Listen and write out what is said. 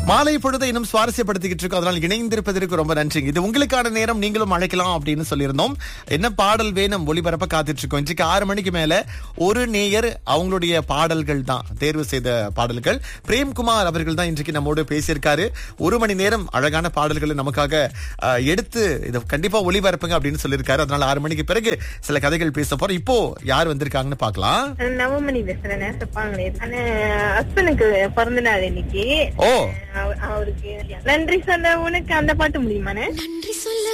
மாலை பொழுதை இன்னும் சுவாரஸ்யப்படுத்திக்கிட்டு இருக்கோம் அதனால் இணைந்திருப்பதற்கு ரொம்ப நன்றி இது உங்களுக்கான நேரம் நீங்களும் அழைக்கலாம் அப்படின்னு சொல்லியிருந்தோம் என்ன பாடல் வேணும் ஒளிபரப்ப காத்துட்டு இருக்கோம் இன்றைக்கு ஆறு மணிக்கு மேல ஒரு நேயர் அவங்களுடைய பாடல்கள் தான் தேர்வு செய்த பாடல்கள் பிரேம்குமார் அவர்கள் தான் இன்றைக்கு நம்மோடு பேசியிருக்காரு ஒரு மணி நேரம் அழகான பாடல்களை நமக்காக அஹ், எடுத்து இதை கண்டிப்பா ஒளிபரப்புங்க அப்படின்னு சொல்லியிருக்காரு அதனால ஆறு மணிக்கு பிறகு சில கதைகள் பேச போறோம் இப்போ யார் வந்திருக்காங்கன்னு பார்க்கலாம் நவமணி பேசுறேன் நேசப்பாங்களே ஆனா ஹஸ்பண்டுக்கு பிறந்த நாள் இன்னைக்கு ஓ அவ- அவருக்கு நன்றி சொல்ல உனக்கு அந்த பாட்டு முடியுமாண்ணே நன்றி சொல்ல